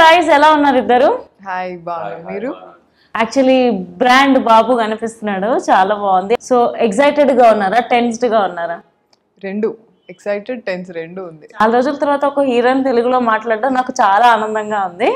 Guys ఎలా ఉన్నారు ఇద్దరు హాయ్ బాగున్నాను మీరు యాక్చువల్లీ బ్రాండ్ బాబు కనిపిస్తున్నాడు చాలా బాగుంది సో ఎక్సైటెడ్ గా ఉన్నారా టెన్స్డ్ గా ఉన్నారా రెండు ఎక్సైటెడ్ టెన్స్ రెండు ఉంది చాలా రోజుల తర్వాత ఒక హీరోయిన్ తెలుగులో మాట్లాడడం నాకు చాలా ఆనందంగా ఉంది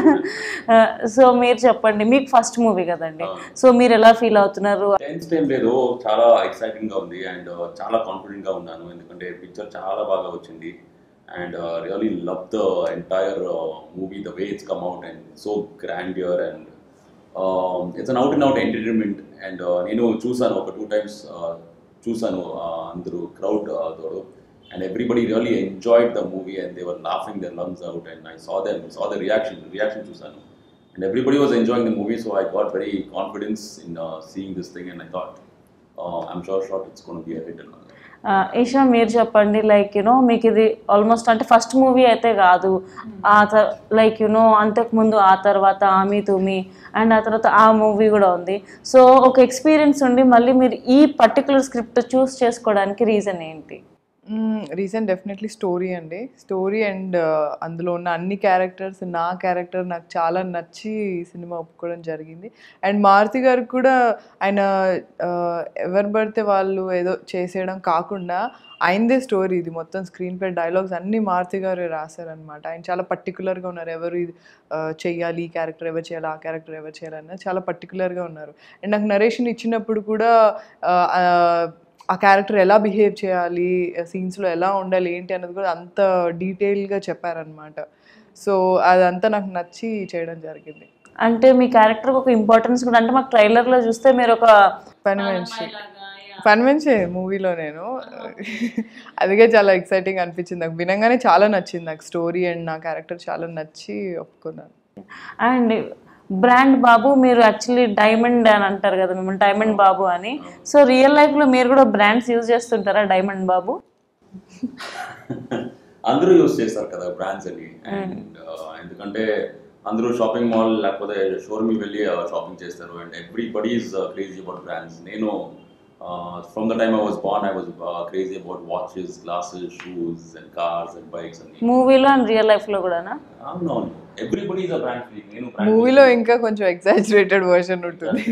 సో మీరు చెప్పండి మీకు ఫస్ట్ మూవీ కదండి సో మీరు ఎలా ఫీల్ అవుతున్నారు టెన్స్ టైం లేదు చాలా ఎక్సైటింగ్ గా ఉంది అండ్ చాలా కాన్ఫిడెంట్ గా ఉన్నాను ఎందుకంటే పిక్చర్ చాలా బాగా వచ్చింది and really love the entire movie the way it's come out and so grand year and it's an out and out entertainment and నేను చూసాను ఒక టూ టైమ్స్ చూసాను uh, అందరూ క్రౌడ్ తోడు and everybody really enjoyed the movie and they were laughing their lungs out and I saw them saw the reaction reaction చూసాను and everybody was enjoying the movie so i got very confidence in uh, seeing this thing and i thought uh, i'm sure short it's going to be a hit and all that. Esha మీరు చెప్పండి like you know మీకు ఇది almost అంటే first movie అయితే కాదు ఆ like you know అంతకుముందు ఆ తర్వాత ఆమె తుమి అండ్ ఆ తర్వాత ఆ మూవీ కూడా ఉంది సో ఒక ఎక్స్పీరియన్స్ ఉండి మళ్ళీ మీరు ఈ పర్టికులర్ స్క్రిప్ట్ చూస్ చేసుకోవడానికి రీజన్ ఏంటి రీసెంట్ డెఫినెట్లీ స్టోరీ అండి స్టోరీ అండ్ అందులో ఉన్న అన్ని క్యారెక్టర్స్ నా క్యారెక్టర్ నాకు చాలా నచ్చి ఈ సినిమా ఒప్పుకోవడం జరిగింది అండ్ మారుతి గారికి కూడా ఆయన uh, ఎవరు పడితే వాళ్ళు ఏదో చేసేయడం కాకుండా ఆయనదే స్టోరీ ఇది మొత్తం స్క్రీన్ ప్లే డైలాగ్స్ అన్ని మారుతి గారు రాశారనమాట ఆయన చాలా పర్టికులర్గా ఉన్నారు ఎవరు ఇది uh, చెయ్యాలి ఈ క్యారెక్టర్ ఎవరు చేయాలి ఆ క్యారెక్టర్ ఎవరు చేయాలన్న చాలా పర్టికులర్గా ఉన్నారు అండ్ నాకు నరేషన్ ఇచ్చినప్పుడు కూడా uh, uh, ఆ క్యారెక్టర్ ఎలా బిహేవ్ చేయాలి సీన్స్లో ఎలా ఉండాలి ఏంటి అన్నది కూడా అంత డీటెయిల్గా చెప్పారనమాట సో అదంతా నాకు నచ్చి చేయడం జరిగింది అంటే మీ క్యారెక్టర్ ఒక ఇంపార్టెన్స్ కూడా అంటే మాకు ట్రైలర్ లో చూస్తే మీరు ఒక పని మనిషి పని మనిషి మూవీలో నేను అదిగే చాలా ఎక్సైటింగ్ అనిపించింది నాకు వినంగానే చాలా నచ్చింది నాకు స్టోరీ అండ్ నా క్యారెక్టర్ చాలా నచ్చి ఒప్పుకున్నాను అండ్ బ్రాండ్ బాబు మీరు యాక్చువల్లీ డైమండ్ అని అంటారు కదా మిమ్మల్ని డైమండ్ బాబు అని సో రియల్ లైఫ్ లో మీరు కూడా బ్రాండ్స్ యూజ్ చేస్తుంటారా డైమండ్ బాబు అందరూ యూస్ చేస్తారు కదా బ్రాండ్స్ అని అండ్ ఎందుకంటే అందరూ షాపింగ్ మాల్ లేకపోతే షోరూమ్ వెళ్ళి షాపింగ్ చేస్తారు and everybody is crazy about brands నేను from the time I was born I was crazy about watches glasses shoes and cars and bikes అని మూవీలో అండ్ రియల్ లైఫ్ లో కూడానా అవునవును everybody is a brand freak నేను brand మూవీలో ఇంకా కొంచెం ఎగ్జాజరేటెడ్ వర్షన్ ఉంటుంది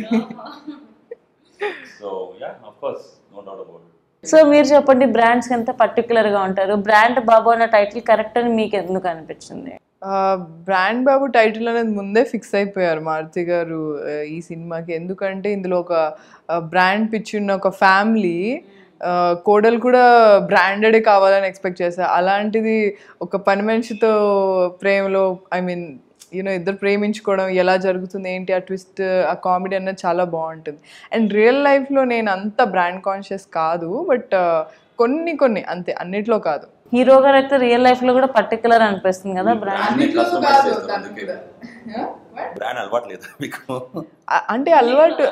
so yeah of course no doubt about so మీరు చెప్పండి బ్రాండ్స్ ఎంత పర్టికులర్ గా ఉంటారు బ్రాండ్ బాబు అన్న టైటిల్ కరెక్ట్ అని మీకు ఎందుకు అనిపించింది బ్రాండ్ బాబు టైటిల్ అనేది ముందే ఫిక్స్ అయిపోయారు మారుతి గారు ఆ, ఈ సినిమాకి ఎందుకంటే ఇందులో ఒక బ్రాండ్ పిచ్చి ఉన్న ఒక ఫ్యామిలీ కోడలు కూడా బ్రాండెడ్ కావాలని ఎక్స్పెక్ట్ చేశారు అలాంటిది ఒక పని మనిషితో ప్రేమలో ఐ మీన్ యూనో ఇద్దరు ప్రేమించుకోవడం ఎలా జరుగుతుంది ఏంటి ఆ ట్విస్ట్ ఆ కామెడీ అన్నది చాలా బాగుంటుంది అండ్ రియల్ లైఫ్లో నేను అంత బ్రాండ్ కాన్షియస్ కాదు బట్ కొన్ని కొన్ని అంతే అన్నిట్లో కాదు హీరో గారు అయితే రియల్ లైఫ్ లో కూడా పర్టికులర్ అనిపిస్తుంది కదా బ్రాండ్ అన్ని కస్టమైజ్ చేస్తారు అందుకే బ్రాండ్ అలవాటు లేదా మీకు అ- అంటే అలవాటు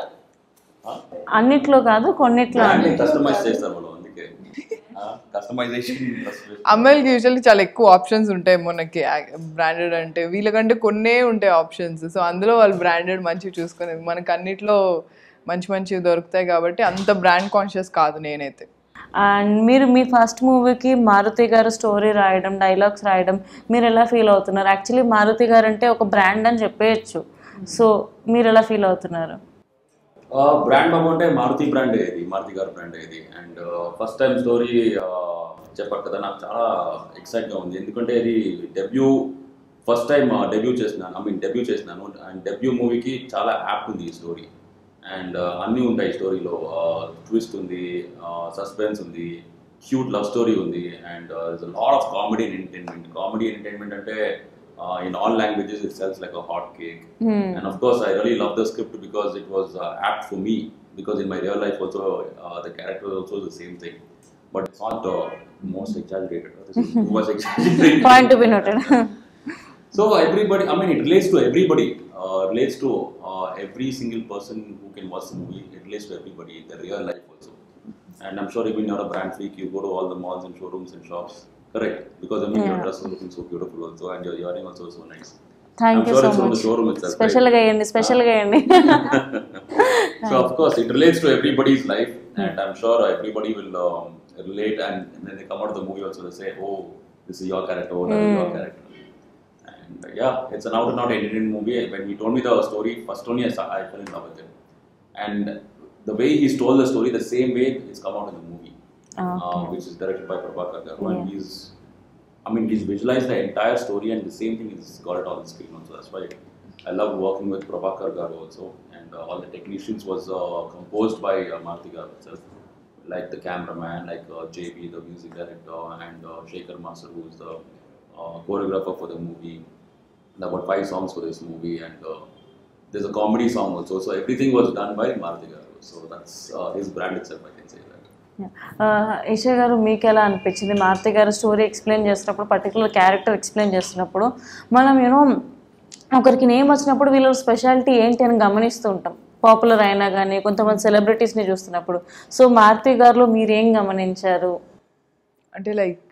అన్నిట్లో కాదు కొన్నిట్లో బ్రాండ్ కస్టమైజ్ చేస్తారు వాళ్ళు అందుకే కస్టమైజేషన్ అమ్మాయిలకి యూజువల్లీ చాలా ఎక్కువ ఆప్షన్స్ ఉంటాయి మనకి బ్రాండెడ్ అంటే వీళ్ళకంటే కొన్నే ఉంటాయి ఆప్షన్స్ సో అందులో వాళ్ళు బ్రాండెడ్ మంచివి చూసుకునేది మనకు అన్నిట్లో మంచి మంచివి దొరుకుతాయి కాబట్టి అంత బ్రాండ్ కాన్షియస్ కాదు నేనైతే అండ్ మీరు మీ ఫస్ట్ మూవీకి మారుతి గారు స్టోరీ రాయడం డైలాగ్స్ రాయడం మీరు ఎలా ఫీల్ అవుతున్నారు యాక్చువల్లీ మారుతి గారు అంటే ఒక బ్రాండ్ అని చెప్పేయచ్చు సో మీరు ఎలా ఫీల్ అవుతున్నారు బ్రాండ్ బాబు అంటే మారుతి బ్రాండ్ ఇది మారుతి గారి బ్రాండ్ ఇది అండ్ ఫస్ట్ టైం స్టోరీ చెప్పారు కదా నాకు చాలా ఎక్సైట్గా ఉంది ఎందుకంటే ఇది డెబ్యూ ఫస్ట్ టైం డెబ్యూ చేసినాను ఐ మీన్ డెబ్యూ చేసినాను అండ్ డెబ్యూ మూవీకి చాలా యాప్ ఉంది ఈ స్టోరీ అండ్ అన్నీ ఉంటాయి స్టోరీలో ట్విస్ట్ ఉంది సస్పెన్స్ ఉంది క్యూట్ లవ్ స్టోరీ ఉంది and lot of comedy entertainment comedy entertainment అంటే in all languages it sells like a hot cake And of course, I really love the script because it was uh, apt for me. Because in my real life also, uh, the character was also the same thing. But it's not uh, most exaggerated. This is too much exaggerated. Point be noted so everybody, I mean, it relates to everybody. Uh, relates to uh, every single person who can watch the movie. It relates to everybody in the real life also. And I'm sure even you're a brand freak, you go to all the malls and showrooms and shops. Correct. Because I mean, your dress is looking so beautiful also, and your earring also so nice. Thank I'm you sure so it's from the much showroom itself. right? స్పెషల్గా వేయండి స్పెషల్గా వేయండి so of course it relates to everybody's life and i'm sure everybody will um, relate and when they come out of the movie also they say oh this is your character oh that is your character and And uh, yeah, it's an out and out entertainment movie. When he told me the story, first only I, saw- I fell in love with it. And the way he's told the story, the same way it's come out in the movie, Ah, uh, which is directed by Prabhakar Garu. Yeah. And he's, I mean, he's visualized the entire story and the same thing he's got it on the screen also. That's why I love working with Prabhakar Garu also. And uh, all the technicians was uh, composed by uh, Marti Garu itself. Like the cameraman, like uh, JB, the music director, and uh, Shekhar Master, who is the uh, choreographer for the movie. There were five songs for this movie, and uh, there's a comedy song also. So everything was done by Maruti Garu. So that's uh, his brand itself, I can say that. Isha గారు మీకు ఎలా అనిపించింది Maruthi garu story explain చేసినప్పుడు particular character explain చేస్తున్నప్పుడు మనం you know ఒకరికి name వచ్చినప్పుడు వీళ్ళ స్పెషాలిటీ ఏంటి అని గమనిస్తూ ఉంటాం పాపులర్ అయినా కానీ కొంతమంది సెలబ్రిటీస్ని చూస్తున్నప్పుడు సో మారుతి గారిలో మీరు ఏం గమనించారు అంటే లైక్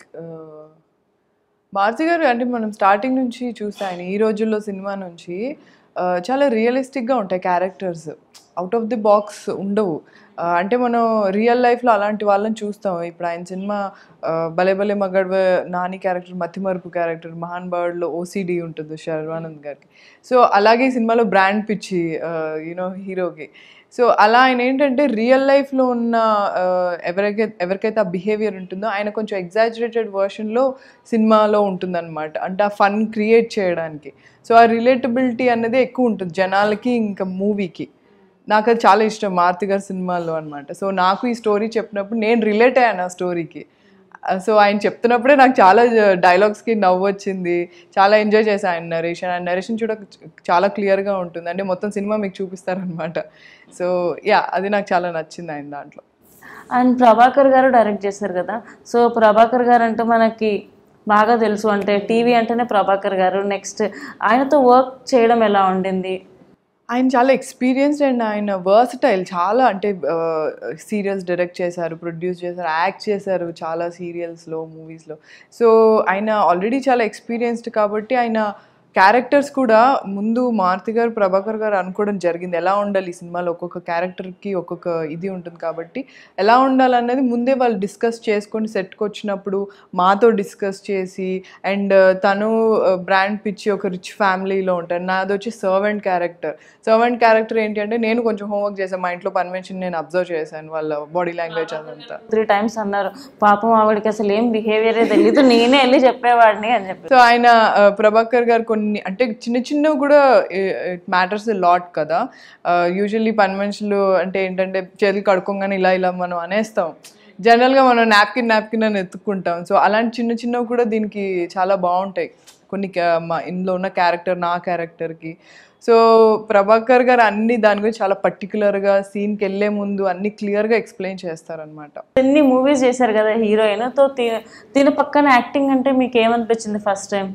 మారుతి గారు అంటే మనం స్టార్టింగ్ నుంచి చూస్తే ఆయన ఈ రోజుల్లో సినిమా నుంచి ఆ, చాలా రియలిస్టిక్గా ఉంటాయి characters out of the box ఉండవు ఆ, అంటే మనం రియల్ లైఫ్లో అలాంటి వాళ్ళని చూస్తాం ఇప్పుడు ఆయన సినిమా ఆ, భలే భలే మగడ్వ నాని క్యారెక్టర్ మతిమరుపు క్యారెక్టర్ మహాన్ బాడ్లో ఓసిడి ఉంటుంది శర్వానంద్ గారికి సో అలాగే ఈ సినిమాలో బ్రాండ్ పిచ్చి యూనో హీరోకి సో అలా ఆయన ఏంటంటే రియల్ లైఫ్లో ఉన్న ఆ, ఎవరికైతే ఎవరికైతే ఆ బిహేవియర్ ఉంటుందో ఆయన కొంచెం ఎగ్జాజరేటెడ్ వర్షన్లో సినిమాలో ఉంటుందన్నమాట అంటే ఆ ఫన్ క్రియేట్ చేయడానికి సో ఆ రిలేటబిలిటీ అనేది ఎక్కువ ఉంటుంది జనాలకి ఇంకా మూవీకి నాకు అది చాలా ఇష్టం మారుతి గారి సినిమాల్లో అనమాట సో నాకు ఈ స్టోరీ చెప్పినప్పుడు నేను రిలేట్ అయ్యాను ఆ స్టోరీకి సో ఆయన చెప్తున్నప్పుడే నాకు చాలా డైలాగ్స్కి నవ్వు వచ్చింది చాలా ఎంజాయ్ చేశాను ఆయన నరేషన్ ఆయన నరేషన్ చూడ చాలా క్లియర్గా ఉంటుంది అంటే మొత్తం సినిమా మీకు చూపిస్తారనమాట సో యా అది నాకు చాలా నచ్చింది ఆయన దాంట్లో అండ్ ప్రభాకర్ గారు డైరెక్ట్ చేశారు కదా సో ప్రభాకర్ గారు అంటే మనకి బాగా తెలుసు అంటే టీవీ అంటేనే ప్రభాకర్ గారు నెక్స్ట్ ఆయనతో వర్క్ చేయడం ఎలా ఉండింది ఆయన చాలా ఎక్స్పీరియన్స్డ్ అండ్ ఆయన వర్సటైల్ చాలా అంటే సీరియల్స్ డైరెక్ట్ చేశారు ప్రొడ్యూస్ చేశారు యాక్ట్ చేశారు చాలా సీరియల్స్లో మూవీస్లో సో ఆయన ఆల్రెడీ చాలా ఎక్స్పీరియన్స్డ్ కాబట్టి ఆయన క్యారెక్టర్స్ కూడా ముందు మారుతి గారు ప్రభాకర్ గారు అనుకోవడం జరిగింది ఎలా ఉండాలి ఈ సినిమాలో ఒక్కొక్క క్యారెక్టర్కి ఒక్కొక్క ఇది ఉంటుంది కాబట్టి ఎలా ఉండాలన్నది ముందే వాళ్ళు డిస్కస్ చేసుకొని సెట్కి వచ్చినప్పుడు మాతో డిస్కస్ చేసి అండ్ తను బ్రాండ్ పిచ్చి ఒక రిచ్ ఫ్యామిలీలో ఉంటారు నాది వచ్చి సర్వెంట్ క్యారెక్టర్ సర్వెంట్ క్యారెక్టర్ ఏంటి అంటే నేను కొంచెం హోంవర్క్ చేశాను మా ఇంట్లో పర్మిషన్ నేను అబ్జర్వ్ చేశాను వాళ్ళ బాడీ లాంగ్వేజ్ అదంతా త్రీ టైమ్స్ అన్నారు పాపం ఆవిడకి అసలు ఏం బిహేవియరే తెలీదు నేనే వెళ్ళి చెప్పేవాడిని అని చెప్పి సో ఆయన ఆ, ప్రభాకర్ గారు కొన్ని అంటే చిన్న చిన్నవి కూడా ఇట్ మ్యాటర్స్ లాట్ కదా యూజువల్లీ పని మనుషులు అంటే ఏంటంటే చేతులు కడుక్కోగానే ఇలా ఇలా మనం అనేస్తాం జనరల్గా మనం నాప్కిన్ నాప్కిన్ అని ఎత్తుక్కుంటాం సో అలాంటి చిన్న చిన్నవి కూడా దీనికి చాలా బాగుంటాయి కొన్ని ca- మా ఇందులో ఉన్న క్యారెక్టర్ నా క్యారెక్టర్కి సో ప్రభాకర్ గారు అన్ని దాని గురించి చాలా పర్టికులర్గా సీన్కి వెళ్ళే ముందు అన్ని క్లియర్గా ఎక్స్ప్లెయిన్ చేస్తారనమాట ఎన్ని మూవీస్ చేశారు కదా హీరోయిన్ తో తి- తిన పక్కన యాక్టింగ్ అంటే మీకు ఏమనిపించింది first time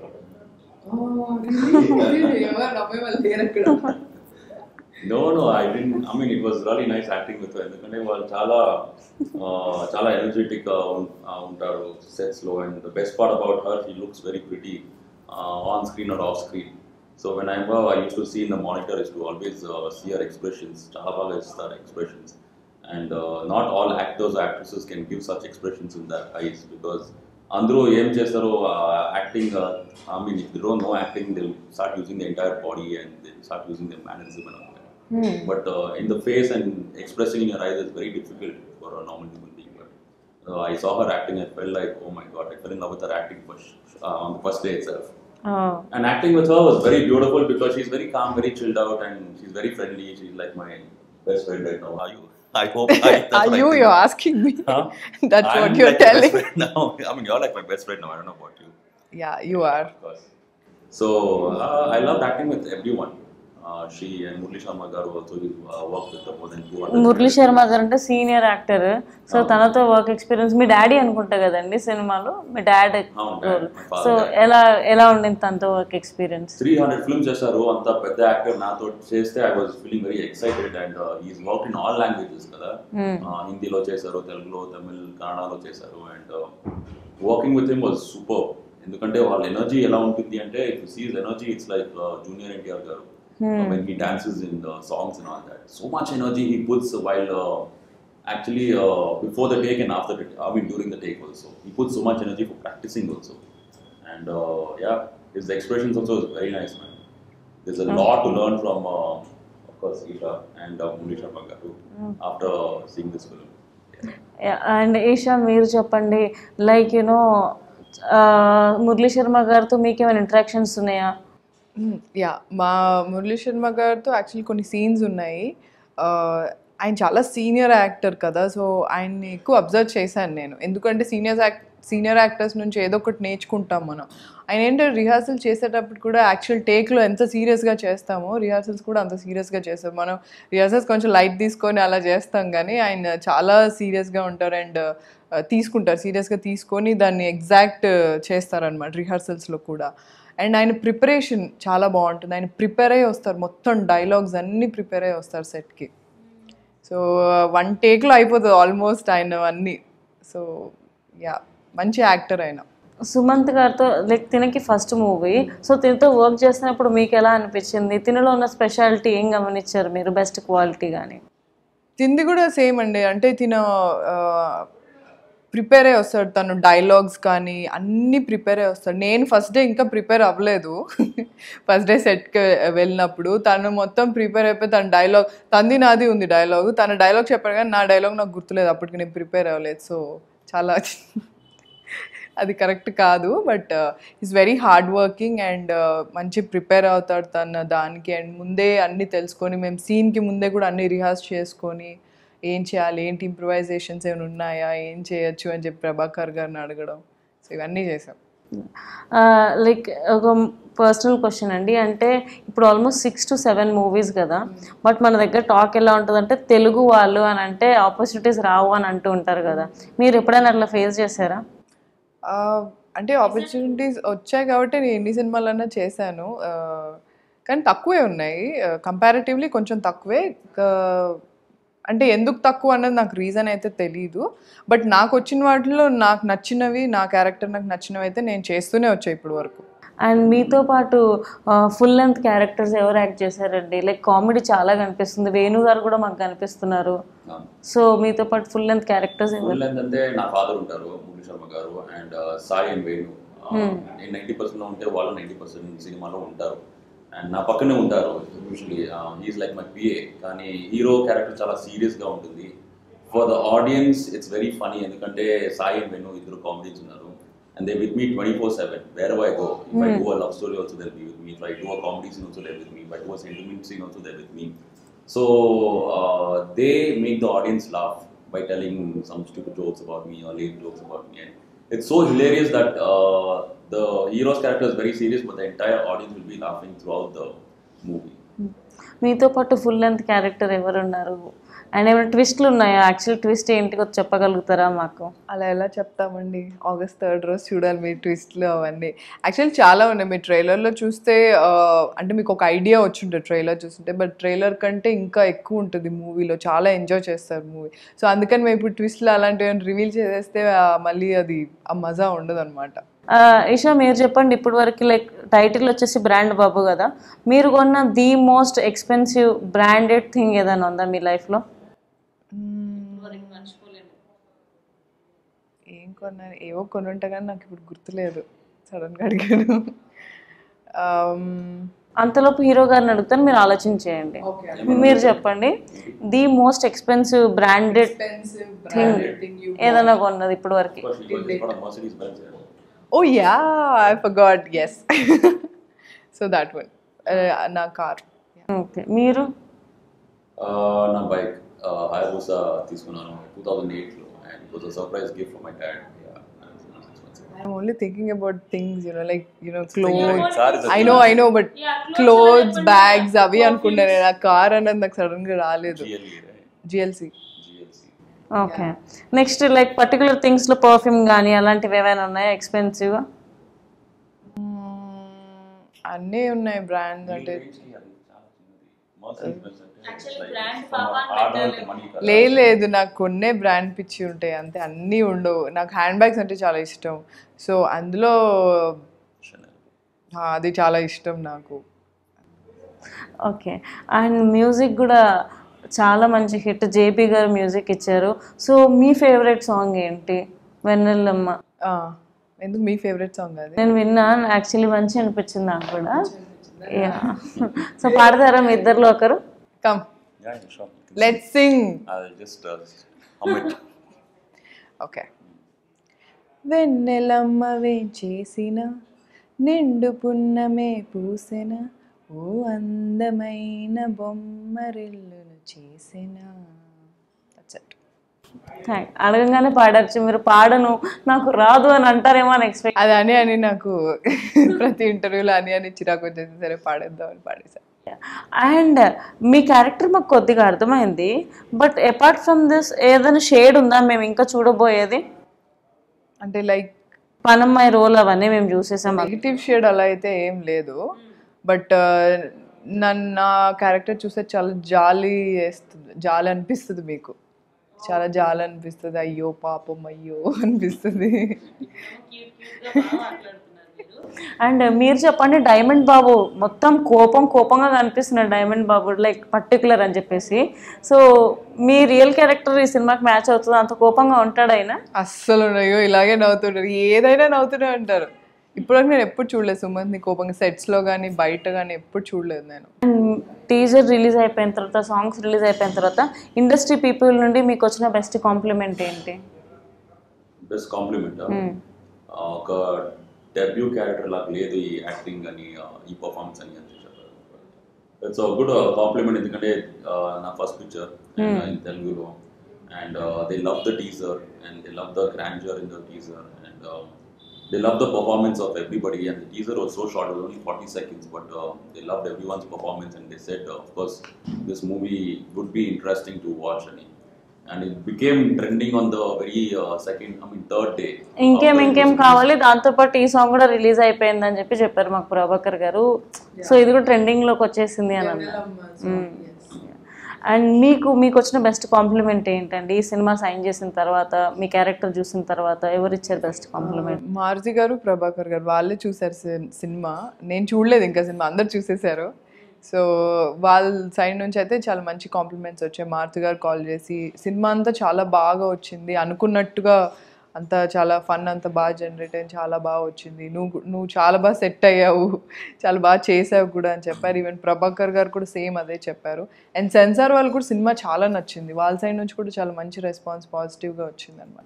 No, no, I didn't. I mean, it was really nice acting with her. ఎందుకంటే వాళ్ళు చాలా uh, చాలా ఎనర్జెటిక్ ఉంటారు సెట్స్ లో and the best part about her she looks very pretty on screen or off screen so when I I used to see in the monitor is to always see your expressions చాలా బాగా ఇస్తారు expressions and not all actors actresses can give such expressions in that eyes because అందరూ ఏం చేస్తారో acting I mean if they don't know acting they start using the entire body and they start using the mannerism and but uh, in the face and expressing in your eyes is very difficult for a normal human being. But uh, I saw her acting, I felt like, oh my god, I fell in love with her acting first, uh, on the first day itself. And acting with her was very beautiful because she's very calm, very chilled out, and she's very friendly. She's like my best friend right now. Are you? I hope. I, that's Are what I you? think. You're asking me. Huh? That's what I'm you're like your telling. best friend now. I mean, you're like my best friend now. I don't know about you. Yeah, you are. Of course. So uh, I loved acting with everyone. Uh, she and Murli Sharma garu also uh, worked with more than 200. Murali Sharma garu అంటే senior actor so తనతో work experience మీ daddy అనుకుంటా కదండి సినిమాలో మీ dad అవును, dad, my father, so dad. ఎలా ఎలా ఉండింది తనతో work experience three hundred films చేశారు అంత పెద్ద యాక్టర్ నాతో చేస్తే I was feeling very excited and is work in all languages కదా Uh, హిందీలో చేశారు తెలుగులో తమిళ్ కన్నడలో చేశారు and working with him was super ఎందుకంటే వాళ్ళ ఎనర్జీ ఎలా ఉంటుంది అంటే if sees energy it's like junior NTR garu when he dances in the songs and all that so much energy he puts while uh, actually uh, before the take and after the I mean during the take also he puts so much energy for practicing also and uh, yeah his expressions also is very nice, man. There's a lot to learn from, uh, of course, Isha and uh, Muni Sharma garu after seeing this film. Yeah. And Eesha మీరు చెప్పండి like you know Murali Sharma గారితో మీకు ఏమైనా interactions ఉన్నాయా yeah మా మురళీ శర్మ గారితో actually కొన్ని scenes ఉన్నాయి Uh, ఆయన చాలా సీనియర్ యాక్టర్ కదా సో ఆయన్ని ఎక్కువ అబ్జర్వ్ చేశాను నేను ఎందుకంటే సీనియర్ యాక్ట్ సీనియర్ యాక్టర్స్ నుంచి ఏదో ఒకటి నేర్చుకుంటాం మనం ఆయన ఏంటంటే రిహార్సల్ చేసేటప్పుడు కూడా యాక్చువల్ టేక్లో ఎంత సీరియస్గా చేస్తామో రిహార్సల్స్ కూడా అంత సీరియస్గా చేస్తాం మనం రిహార్సల్స్ కొంచెం లైట్ తీసుకొని అలా చేస్తాం కానీ ఆయన చాలా సీరియస్గా ఉంటారు అండ్ తీసుకుంటారు సీరియస్గా తీసుకొని దాన్ని ఎగ్జాక్ట్ చేస్తారనమాట రిహార్సల్స్లో కూడా అండ్ ఆయన ప్రిపరేషన్ చాలా బాగుంటుంది ఆయన ప్రిపేర్ అయ్యి వస్తారు మొత్తం డైలాగ్స్ అన్నీ ప్రిపేర్ అయ్యి వస్తారు సెట్కి సో వన్ టేక్లో అయిపోతుంది ఆల్మోస్ట్ ఆయన అన్నీ సో యా మంచి యాక్టర్ ఆయన సుమంత్ గారితో లైక్ తినకి ఫస్ట్ మూవీ సో తినతో వర్క్ చేస్తున్నప్పుడు మీకు ఎలా అనిపించింది తినలో ఉన్న స్పెషాలిటీ ఏం గమనించారు మీరు బెస్ట్ క్వాలిటీ కానీ తింది కూడా సేమ్ అండి అంటే తిన ప్రిపేర్ అయ్యి వస్తాడు తను డైలాగ్స్ కానీ అన్నీ ప్రిపేర్ అయ్యి వస్తాడు నేను ఫస్ట్ డే ఇంకా ప్రిపేర్ అవ్వలేదు ఫస్ట్ డే సెట్కి వెళ్ళినప్పుడు తను మొత్తం ప్రిపేర్ అయిపోయి తన డైలాగ్ తంది నాది ఉంది డైలాగ్ తన డైలాగ్ చెప్పాడు కానీ నా డైలాగ్ నాకు గుర్తులేదు అప్పటికి నేను ప్రిపేర్ అవ్వలేదు సో చాలా అది కరెక్ట్ కాదు but is very hard working and మంచి ప్రిపేర్ అవుతాడు తన దానికి అండ్ ముందే అన్నీ తెలుసుకొని మేము సీన్కి ముందే కూడా అన్ని రిహార్స్ చేసుకొని ఏం చేయాలి ఏంటి ఇంప్రవైజేషన్స్ ఏమైనా ఉన్నాయా ఏం చేయొచ్చు అని చెప్పి ప్రభాకర్ గారిని అడగడం సో ఇవన్నీ చేసాం లైక్ ఒక పర్సనల్ క్వశ్చన్ అండి అంటే ఇప్పుడు almost six to seven movies కదా బట్ మన దగ్గర టాక్ ఎలా ఉంటుంది అంటే తెలుగు వాళ్ళు అని అంటే ఆపర్చునిటీస్ రావు అని అంటూ ఉంటారు కదా మీరు ఎప్పుడైనా అట్లా ఫేస్ చేశారా ఆ, అంటే ఆపర్చునిటీస్ వచ్చాయి కాబట్టి నేను ఎన్ని సినిమాలన్నా చేశాను ఆ, కానీ తక్కువే ఉన్నాయి కంపారిటివ్లీ కొంచెం తక్కువే క- అంటే ఎందుకు తక్కువ అన్నది నాకు రీజన్ అయితే తెలీదు బట్ నాకు వచ్చిన వాటిలో నాకు నచ్చినవి నా క్యారెక్టర్ నాకు నచ్చినవి అయితే నేను చేస్తూనే వచ్చాయి ఇప్పుడు వరకు అండ్ మీతో పాటు ఫుల్ లెంత్ క్యారెక్టర్స్ ఎవరు యాక్ట్ చేశారండి లైక్ కామెడీ చాలా కనిపిస్తుంది వేణు గారు కూడా మాకు కనిపిస్తున్నారు Um, సో మీతో పాటు ఫుల్ లెంత్ క్యారెక్టర్స్ ఎవరు ఫుల్ లెంత్ అంటే నా ఫాదర్ ఉంటారు మురళీ శర్మ గారు అండ్ సాయి అండ్ వేణు ఆ, నేను నైంటీ పర్సెంట్ ఉంటే వాళ్ళు నైంటీ పర్సెంట్ సినిమాలో ఉంటారు అండ్ నా పక్కనే ఉంటారు usually he's like my PA కానీ హీరో క్యారెక్టర్ చాలా సీరియస్గా ఉంటుంది for the audience it's very funny ఎందుకంటే సాయి అండ్ వేణు ఇద్దరు కామెడీస్ ఉన్నారు and they with me twenty four seven where I go if I do a love story also they'll be with me if I do a comedy scene also they'll with me if I do a sentiment scene also they'll with me So uh, they make the audience laugh by telling some stupid jokes about me or lame jokes about me. And it's so hilarious that uh, the hero's character is very serious, but the entire audience will be laughing throughout the movie. మీతో పాటు full length character ఎవరు ఉన్నారు and ఏమైనా ట్విస్ట్లు ఉన్నాయా actual twist ఏంటి కొంచెం చెప్పగలుగుతారా మాకు అలా ఎలా చెప్తామండి ఆగస్ట్ థర్డ్ రోజు చూడాలి మీ ట్విస్ట్లు అవన్నీ యాక్చువల్లీ చాలా ఉన్నాయి మీ ట్రైలర్లో చూస్తే ఆ, అంటే మీకు ఒక ఐడియా వచ్చుంటుంది ట్రైలర్ చూస్తుంటే బట్ ట్రైలర్ కంటే ఇంకా ఎక్కువ ఉంటుంది మూవీలో చాలా ఎంజాయ్ చేస్తారు మూవీ సో అందుకని మేము ఇప్పుడు ట్విస్ట్లు అలాంటివి రివీల్ చేసేస్తే ఆ, మళ్ళీ అది ఆ మజా ఉండదు అనమాట ఈషా మీరు చెప్పండి ఇప్పటి వరకు లైక్ టైటిల్ వచ్చేసి బ్రాండ్ బాబు కదా మీరు కొన్న the most expensive branded thing ఏదైనా ఉందా మీ లైఫ్లో ఏం కొన్నాను ఏవో కొని ఉంటా కానీ నాకు ఇప్పుడు గుర్తులేదు సడన్గా అడిగాను అంతలోపు హీరో గారిని అడుగుతాను మీరు ఆలోచించేయండి మీరు చెప్పండి the most expensive branded thing ఏదైనా కొన్నది ఇప్పటి వరకు Because she was just got a Mercedes Benz. yeah. Oh yeah I forgot yes so that one నా కార్ ఓకే మీరు Uh, నా బైక్ హైబూసా తీసుకున్నాను టూ థౌజండ్ ఎయిట్లో and it was a surprise gift for my dad I'm only thinking about things, you know, like, you know, Like, clothes. car is a I know, I know, but clothes, bags, అవి అనుకున్నాను నేను ఆ car అన్నది నాకు sudden గా రాలేదు GLE, right? GLC GLC. Okay next like particular థింగ్స్లో perfume కానీ అలాంటివి ఏమైనా ఉన్నాయా ఎక్స్పెన్సివ్గా అన్నీ ఉన్నాయి బ్రాండ్స్ అంటే లేదు లేదు నాకు కొన్నే బ్రాండ్ పిచ్చి ఉంటాయి అంతే అన్నీ ఉండవు నాకు హ్యాండ్ బ్యాగ్స్ అంటే చాలా ఇష్టం సో అందులో ఆ, అది చాలా ఇష్టం నాకు ఓకే అండ్ మ్యూజిక్ కూడా చాలా మంచి హిట్ జేపీ గారు మ్యూజిక్ ఇచ్చారు సో మీ ఫేవరెట్ సాంగ్ ఏంటి వెన్నెల్లమ్మ ఆ, ఎందుకు మీ ఫేవరెట్ సాంగ్ అది నేను విన్నాను యాక్చువల్లీ మంచి అనిపించింది నాకు కూడా సో పాడతారా మీ ఇద్దరిలో ఒకరు come Yeah, sure. Let sing I'll just uh, hum it. Okay వెన్నెలమ్మ వేంచేసిన నిండు పున్నమే పూసెన ఓ అందమైన బొమ్మరిల్లును చేసిన That's it. థ్యాంక్ అడగంగానే పాడచ్చు మీరు పాడను నాకు రాదు అని అంటారేమో అని ఎక్స్పెక్ట్ అది అని అని నాకు ప్రతి ఇంటర్వ్యూలో అని అని చిరాకు వచ్చేసి సరే పాడేద్దామని పాడేసా అండ్ మీ క్యారెక్టర్ మాకు కొద్దిగా అర్థమైంది బట్ అపార్ట్ ఫ్రమ్ దిస్ ఏదైనా షేడ్ ఉందా మేము ఇంకా చూడబోయేది అంటే లైక్ పనమ్మాయి రోల్ అవన్నీ మేము చూసేసాం నెగిటివ్ షేడ్ అలా అయితే ఏం లేదు బట్ నన్ను నా క్యారెక్టర్ చూస్తే చాలా జాలి వేస్తుంది జాలి అనిపిస్తుంది మీకు చాలా జాలి అనిపిస్తుంది అయ్యో పాపం అయ్యో అనిపిస్తుంది అండ్ మీరు చెప్పండి డైమండ్ బాబు మొత్తం కోపం కోపంగా కనిపిస్తున్నాడు డైమండ్ బాబు లైక్ పర్టికులర్ అని చెప్పేసి సో మీ రియల్ క్యారెక్టర్ ఈ సినిమాకి మ్యాచ్ అవుతుంది అంత కోపంగా ఉంటాడు ఆయన అస్సలు ఉన్నాయో ఇలాగే నవ్వుతుంటారు ఏదైనా నవ్వుతూనే ఉంటారు ఇప్పటివరకు నేను ఎప్పుడు చూడలేదు సుమంత్ ని కోపంగా సెట్స్లో కానీ బయట కానీ ఎప్పుడు చూడలేదు నేను అండ్ టీజర్ రిలీజ్ అయిపోయిన తర్వాత సాంగ్స్ రిలీజ్ అయిపోయిన తర్వాత ఇండస్ట్రీ పీపుల్ నుండి మీకు వచ్చిన బెస్ట్ కాంప్లిమెంట్ ఏంటి బెస్ట్ కాంప్లిమెంట్ ఒక డెబ్యూ క్యారెక్టర్ లాగా లేదు ఈ యాక్టింగ్ అని uh, ఈ పర్ఫార్మెన్స్ అని అని చెప్పారు ఇట్స్ గుడ్ కాంప్లిమెంట్ ఎందుకంటే uh, నా ఫస్ట్ పిక్చర్ ఇన్ తెలుగులో and they love the teaser and they love the grandeur in the teaser and they love the performance of everybody and the teaser was so short was only forty seconds but they love every one's performance and they said of course this movie would be interesting to watch అని and it became trending on the very second I mean third day ఇంకేం ఇంకేం కావాలి దాంతోపాటు ఈ song కూడా release అయిపోయింది అని చెప్పి చెప్పారు మాకు ప్రభాకర్ గారు సో ఇది కూడా ట్రెండింగ్ లోకి వచ్చేసింది అని అన్నారు అండ్ మీకు మీకు వచ్చిన బెస్ట్ కాంప్లిమెంట్ ఏంటండి ఈ సినిమా సైన్ చేసిన తర్వాత మీ క్యారెక్టర్ చూసిన తర్వాత ఎవరు ఇచ్చారు బెస్ట్ కాంప్లిమెంట్ మారుతి గారు ప్రభాకర్ గారు వాళ్ళే చూసారు సి- సినిమా నేను చూడలేదు ఇంకా సినిమా అందరు చూసేశారు సో వాళ్ళ సైడ్ నుంచి అయితే చాలా మంచి కాంప్లిమెంట్స్ వచ్చాయి మారుతి గారు కాల్ చేసి సినిమా అంతా చాలా బాగా వచ్చింది అనుకున్నట్టుగా అంతా చాలా ఫన్ అంతా బాగా జనరేట్ అయింది చాలా బాగా వచ్చింది నువ్వు నువ్వు చాలా బాగా సెట్ అయ్యావు చాలా బాగా చేసావు కూడా అని చెప్పారు ఈవెన్ ప్రభాకర్ గారు కూడా సేమ్ అదే చెప్పారు అండ్ సెన్సార్ వాళ్ళు కూడా సినిమా చాలా నచ్చింది వాళ్ళ సైడ్ నుంచి కూడా చాలా మంచి రెస్పాన్స్ పాజిటివ్గా వచ్చింది అనమాట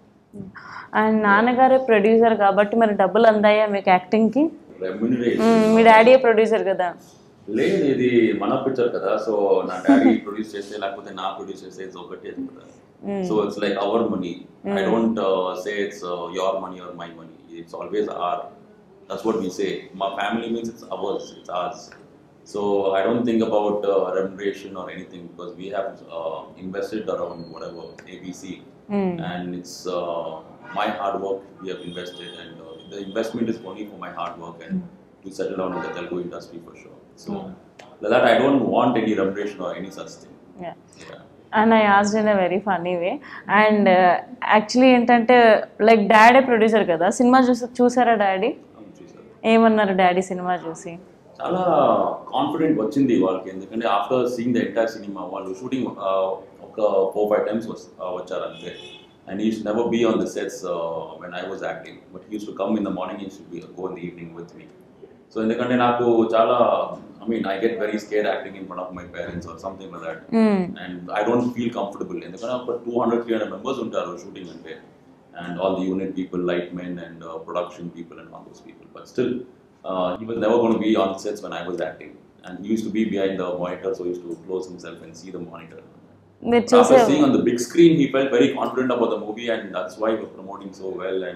అండ్ నాన్నగారే ప్రొడ్యూసర్ కాబట్టి మరి డబ్బులు అందాయా మీకు యాక్టింగ్కి రెమ్యునరేషన్ మీ డాడీ ప్రొడ్యూసర్ కదా లేదు ఇది మన పిక్చర్ కదా సో నా డాడీ ప్రొడ్యూస్ చేస్తే లేకపోతే నా ప్రొడ్యూస్ చేస్తే ఇట్స్ ఒకటే కదా so it's like our money I don't say it's your money or my money it's always or that's what we say మా family means it's ours it's ours so I don't think about remuneration or anything because we have invested around whatever ABC and it's uh, my hard work we have invested and uh, the investment is only for my hard work and to settle down in the Telugu industry for sure. So like that I don't want any remuneration or any such thing. Yeah. Yeah. And I asked in a very funny way and actually ఏంటంటే like daddy producer కదా cinema చూసి చూసారా daddy అవును చూసారు. ఏమన్నారు daddy cinema చూసి చాలా confident వచ్చింది వాళ్ళకి ఎందుకంటే after seeing the entire cinema వాళ్ళు షూటింగ్ ఒక ఫోర్ ఫైవ్ టైమ్స్ వచ్చారు అంతే and is never be on the sets when I was acting but he's to come in the morning is to be go in the evening with me so ఎందుకంటే నాకు చాలా I mean I get very scare acting in front of my parents or something like that and I don't feel comfortable ఎందుకంటే ఒక two hundred three hundred members ఉంటారు shooting అంటే and all the unit people light men and production people and all those people but still he was never going to be on sets when I was acting. And he used to be behind the monitor, so he used to close himself and see the monitor. మీరు చూసే After seeing on the big screen, he felt very confident about the movie, and that's why he was promoting so well. And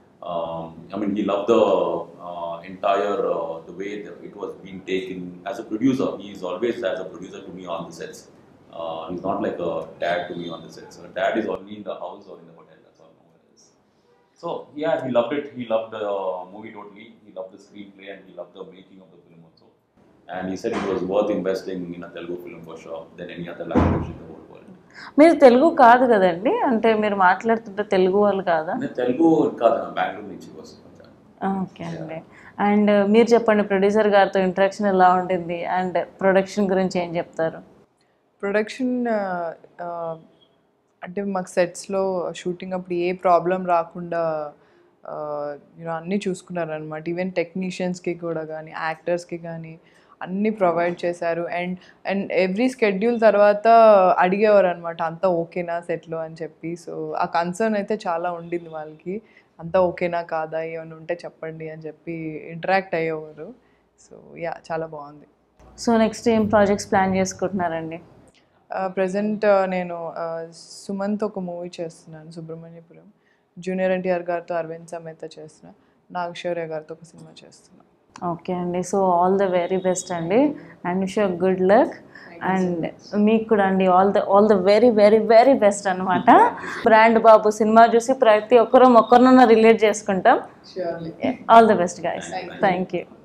um, I mean, he loved the uh, entire uh, the way that it was being taken as a producer. He is always as a producer to me on the sets. Uh, he's not like a dad to me on the sets. A dad is only in the house or in the hotel. That's all. Nowhere else. So yeah, he loved it. He loved the uh, movie totally. He loved the screenplay and he loved the making of the film also. And he said it was worth investing in a Telugu film for sure than any other language in the whole world. మీరు తెలుగు కాదు కదండి అంటే మీరు మాట్లాడుతుంటే తెలుగు వాళ్ళు కాదా నేను తెలుగు కాదు నా బెంగళూరు నుంచి వస్తాను ఓకే అండి అండ్ మీరు చెప్పండి ప్రొడ్యూసర్ గారితో ఇంటరాక్షన్ ఎలా ఉండింది అండ్ ప్రొడక్షన్ గురించి ఏం చెప్తారు ప్రొడక్షన్ అంటే మాకు సెట్స్లో షూటింగ్ అప్పుడు ఏ ప్రాబ్లం రాకుండా యూనో అన్నీ చూసుకున్నారనమాట ఈవెన్ టెక్నీషియన్స్కి కూడా కానీ యాక్టర్స్కి కానీ అన్నీ ప్రొవైడ్ చేశారు అండ్ అండ్ ఎవ్రీ స్కెడ్యూల్ తర్వాత అడిగేవారు అనమాట అంతా ఓకేనా సెట్లో అని చెప్పి సో ఆ కన్సర్న్ అయితే చాలా ఉండింది వాళ్ళకి అంతా ఓకేనా కాదా ఏమైనా ఉంటే చెప్పండి అని చెప్పి ఇంటరాక్ట్ అయ్యేవారు సో యా చాలా బాగుంది సో నెక్స్ట్ ఏం ప్రాజెక్ట్స్ ప్లాన్ చేసుకుంటున్నారండి ప్రజెంట్ నేను ఆ, సుమంత్ ఒక మూవీ చేస్తున్నాను సుబ్రహ్మణ్యపురం జూనియర్ ఎన్టీఆర్ గారితో అరవింద్ సమేత చేస్తున్నాను నాగశౌర్య గారితో ఒక సినిమా చేస్తున్నాను ఓకే అండి so all the very best అండి and wish you good luck and మీకు కూడా అండి all the all the very very very best అనమాట బ్రాండ్ బాబు సినిమా చూసి ప్రతి ఒక్కరూ ఒక్కరినన్నా రిలేట్ చేసుకుంటాం all the best guys thank you